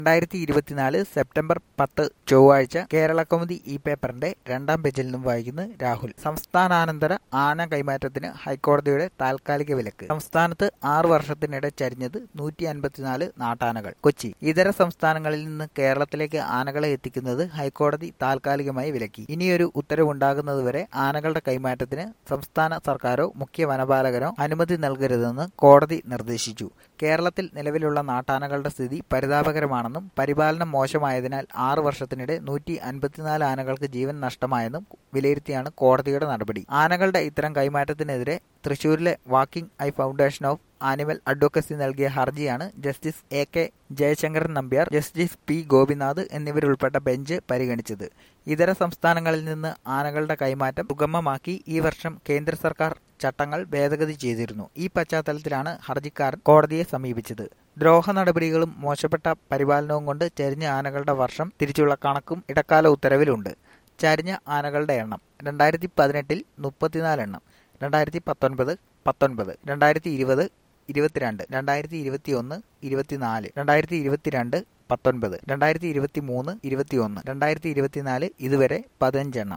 രണ്ടായിരത്തി ഇരുപത്തിനാല് സെപ്റ്റംബർ പത്ത് ചൊവ്വാഴ്ച കേരള കൗമുദി ഈ പേപ്പറിന്റെ രണ്ടാം പേജിൽ നിന്നും വായിക്കുന്നു രാഹുൽ സംസ്ഥാനാനന്തര ആന കൈമാറ്റത്തിന് ഹൈക്കോടതിയുടെ താൽക്കാലിക വിലക്ക് സംസ്ഥാനത്ത് ആറു വർഷത്തിനിടെ ചരിഞ്ഞത് നൂറ്റി അൻപത്തിനാല് നാട്ടാനകൾ കൊച്ചി ഇതര സംസ്ഥാനങ്ങളിൽ നിന്ന് കേരളത്തിലേക്ക് ആനകളെ എത്തിക്കുന്നത് ഹൈക്കോടതി താൽക്കാലികമായി വിലക്കി ഇനിയൊരു ഉത്തരവുണ്ടാകുന്നതുവരെ ആനകളുടെ കൈമാറ്റത്തിന് സംസ്ഥാന സർക്കാരോ മുഖ്യ വനപാലകനോ അനുമതി നൽകരുതെന്ന് കോടതി നിർദ്ദേശിച്ചു കേരളത്തിൽ നിലവിലുള്ള നാട്ടാനകളുടെ സ്ഥിതി പരിതാപകരമാണെന്നും പരിപാലനം മോശമായതിനാൽ ആറു വർഷത്തിനിടെ നൂറ്റി അൻപത്തിനാല് ആനകൾക്ക് ജീവൻ നഷ്ടമായെന്നും വിലയിരുത്തിയാണ് കോടതിയുടെ നടപടി ആനകളുടെ ഇത്തരം കൈമാറ്റത്തിനെതിരെ തൃശൂരിലെ walking eye foundation of animal advocacy നൽകിയ ഹർജിയാണ് justice A K Jayasankaran Nambiar justice P Gopinath എന്നിവരുൾപ്പെട്ട ബെഞ്ച് പരിഗണിച്ചത് ഇതര സംസ്ഥാനങ്ങളിൽ നിന്ന് ആനകളുടെ കൈമാറ്റം സുഗമമാക്കി ഈ വർഷം കേന്ദ്ര സർക്കാർ ചട്ടങ്ങൾ ഭേദഗതി ചെയ്തിരുന്നു ഈ പശ്ചാത്തലത്തിലാണ് ഹർജിക്കാരൻ കോടതിയെ സമീപിച്ചത് ദ്രോഹ നടപടികളും മോശപ്പെട്ട പരിപാലനവും കൊണ്ട് ചരിഞ്ഞ ആനകളുടെ വർഷം തിരിച്ചുള്ള കണക്കും ഇടക്കാല ഉത്തരവിലുണ്ട് ചരിഞ്ഞ ആനകളുടെ എണ്ണം രണ്ടായിരത്തി പതിനെട്ടിൽ മുപ്പത്തിനാല് എണ്ണം രണ്ടായിരത്തി പത്തൊൻപത് പത്തൊൻപത് രണ്ടായിരത്തി ഇരുപത് ഇരുപത്തിരണ്ട് രണ്ടായിരത്തി ഇരുപത്തി ഒന്ന് ഇരുപത്തിനാല് രണ്ടായിരത്തി ഇരുപത്തിരണ്ട് പത്തൊൻപത് രണ്ടായിരത്തി ഇരുപത്തി മൂന്ന് ഇരുപത്തി ഒന്ന് രണ്ടായിരത്തി ഇരുപത്തിനാല് ഇതുവരെ പതിനഞ്ചെണ്ണം